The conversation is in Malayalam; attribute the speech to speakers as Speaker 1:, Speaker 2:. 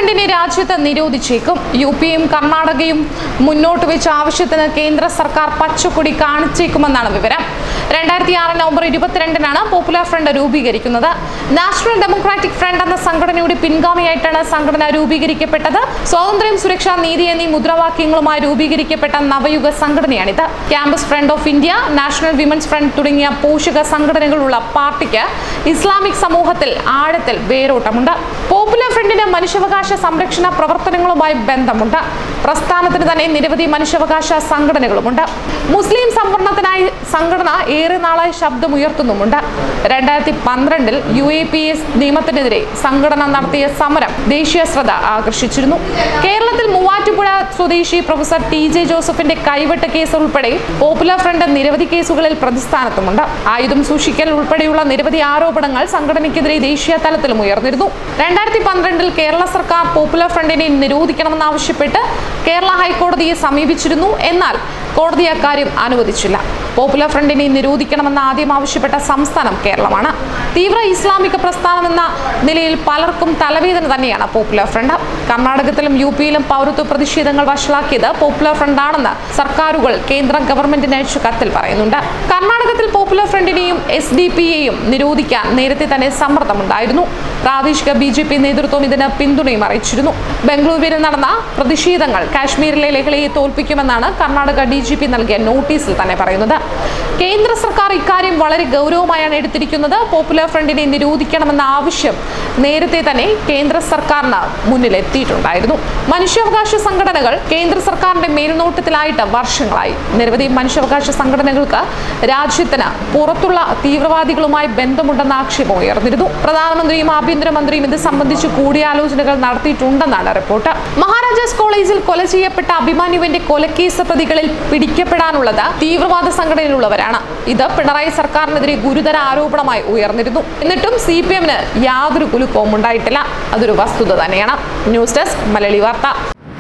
Speaker 1: ഫ്രണ്ടിനെ രാജ്യത്ത് നിരോധിച്ചേക്കും യു പിയും കർണാടകയും മുന്നോട്ട് വെച്ച ആവശ്യത്തിന് കേന്ദ്ര സർക്കാർ പച്ചക്കൊടി കാണിച്ചേക്കുമെന്നാണ് വിവരം രണ്ടായിരത്തി ആറ് നവംബർ ഇരുപത്തിരണ്ടിനാണ് പോപ്പുലർ ഫ്രണ്ട് രൂപീകരിക്കുന്നത് നാഷണൽ ഡെമോക്രാറ്റിക് ഫ്രണ്ട് എന്ന സംഘടനയുടെ പിൻഗാമിയായിട്ടാണ് സംഘടന രൂപീകരിക്കപ്പെട്ടത് സ്വാതന്ത്ര്യം സുരക്ഷ നീതി എന്നീ മുദ്രാവാക്യങ്ങളുമായി രൂപീകരിക്കപ്പെട്ട നവയുഗ സംഘടനയാണിത് campus front of India national women's front തുടങ്ങിയ പോഷക സംഘടനകളുള്ള പാർട്ടിക്ക് ഇസ്ലാമിക് സമൂഹത്തിൽ ആഴത്തിൽ വേരോട്ടമുണ്ട് പോപ്പുലർ ഫ്രണ്ടിന് മനുഷ്യാവകാശ സംരക്ഷണ പ്രവർത്തനങ്ങളുമായി ബന്ധമുണ്ട് പ്രസ്ഥാനത്തിന് തന്നെ നിരവധി മനുഷ്യാവകാശ സംഘടനകളുമുണ്ട് മുസ്ലിം സംവരണത്തിനായി സംഘടന ഏറെ നാളായി ശബ്ദമുയർത്തുന്നുമുണ്ട് രണ്ടായിരത്തി പന്ത്രണ്ടിൽ യു എ പി എസ് നിയമത്തിനെതിരെ സംഘടന നടത്തിയ സമരം ദേശീയ ശ്രദ്ധ ആകർഷിച്ചിരുന്നു കേരളത്തിൽ മൂവാറ്റുപുഴ സ്വദേശി പ്രൊഫസർ ടി ജെ ജോസഫിന്റെ കൈവെട്ട് കേസ് ഉൾപ്പെടെ പോപ്പുലർ ഫ്രണ്ട് നിരവധി കേസുകളിൽ പ്രതിസ്ഥാനത്തുമുണ്ട് ആയുധം സൂക്ഷിക്കൽ ഉൾപ്പെടെയുള്ള നിരവധി ആരോപണങ്ങൾ സംഘടനയ്ക്കെതിരെ ദേശീയ തലത്തിലും ഉയർന്നിരുന്നു രണ്ടായിരത്തി പന്ത്രണ്ടിൽ കേരള സർക്കാർ പോപ്പുലർ ഫ്രണ്ടിനെ നിരോധിക്കണമെന്നാവശ്യപ്പെട്ട് കേരള ഹൈക്കോടതിയെ സമീപിച്ചിരുന്നു എന്നാൽ കോടതി അക്കാര്യം അനുവദിച്ചില്ല പോപ്പുലർ ഫ്രണ്ടിനെ നിരോധിക്കണമെന്ന് ആദ്യം ആവശ്യപ്പെട്ട സംസ്ഥാനം കേരളമാണ് തീവ്ര ഇസ്ലാമിക പ്രസ്ഥാനം എന്ന നിലയിൽ പലർക്കും തലവേദന തന്നെയാണ് പോപ്പുലർ ഫ്രണ്ട് കർണാടകത്തിലും യു പിയിലും പൗരത്വ പ്രതിഷേധങ്ങൾ വഷളാക്കിയത് പോപ്പുലർ ഫ്രണ്ടാണെന്ന് സർക്കാരുകൾ കേന്ദ്ര ഗവൺമെന്റിന് അയച്ച കത്തിൽ പറയുന്നുണ്ട് കർണാടകത്തിൽ പോപ്പുലർ ഫ്രണ്ടിനെയും എസ് ഡി പിയെയും നിരോധിക്കാൻ നേരത്തെ തന്നെ സമ്മർദ്ദമുണ്ടായിരുന്നു പ്രാദേശിക ബി ജെ പി നേതൃത്വം ഇതിന് പിന്തുണയും അറിയിച്ചിരുന്നു ബംഗളൂരുവിൽ നടന്ന പ്രതിഷേധങ്ങൾ കാശ്മീരിലെ ലഹളയെ തോൽപ്പിക്കുമെന്നാണ് കർണാടക ഡി ജി പി നൽകിയ നോട്ടീസിൽ തന്നെ പറയുന്നത് കേന്ദ്ര സർക്കാർ ഇക്കാര്യം വളരെ ഗൗരവമായാണ് എടുത്തിരിക്കുന്നത് പോപ്പുലർ ഫ്രണ്ടിനെ നിരോധിക്കണമെന്ന ആവശ്യം നേരത്തെ തന്നെ കേന്ദ്ര സർക്കാരിന് മുന്നിലെത്തിയിട്ടുണ്ടായിരുന്നു മനുഷ്യാവകാശ സംഘടനകൾ കേന്ദ്ര സർക്കാരിന്റെ മേൽനോട്ടത്തിലായിട്ട് വർഷങ്ങളായി നിരവധി മനുഷ്യാവകാശ സംഘടനകൾക്ക് രാജ്യത്തിന് പുറത്തുള്ള തീവ്രവാദികളുമായി ബന്ധമുണ്ടെന്ന ആക്ഷേപം ഉയർന്നിരുന്നു പ്രധാനമന്ത്രിയും ആഭ്യന്തരമന്ത്രിയും ഇത് സംബന്ധിച്ച് കൂടിയാലോചനകൾ നടത്തിയിട്ടുണ്ടെന്നാണ് റിപ്പോർട്ട് മഹാരാജാസ് കോളേജിൽ കൊല ചെയ്യപ്പെട്ട അഭിമാന്യുവിന്റെ കൊലക്കേസ് പ്രതികളിൽ പിടിക്കപ്പെടാനുള്ളത് തീവ്രവാദ സംഘടനയിലുള്ളവരാണ് ഇത് പിണറായി സർക്കാരിനെതിരെ ഗുരുതര ആരോപണമായി ഉയർന്നിരുന്നു എന്നിട്ടും സി പി എമ്മിന് യാതൊരു കുലുക്കവും ഉണ്ടായിട്ടില്ല അതൊരു വസ്തുത തന്നെയാണ് ന്യൂസ് ഡെസ്ക് മലയാളി വാർത്ത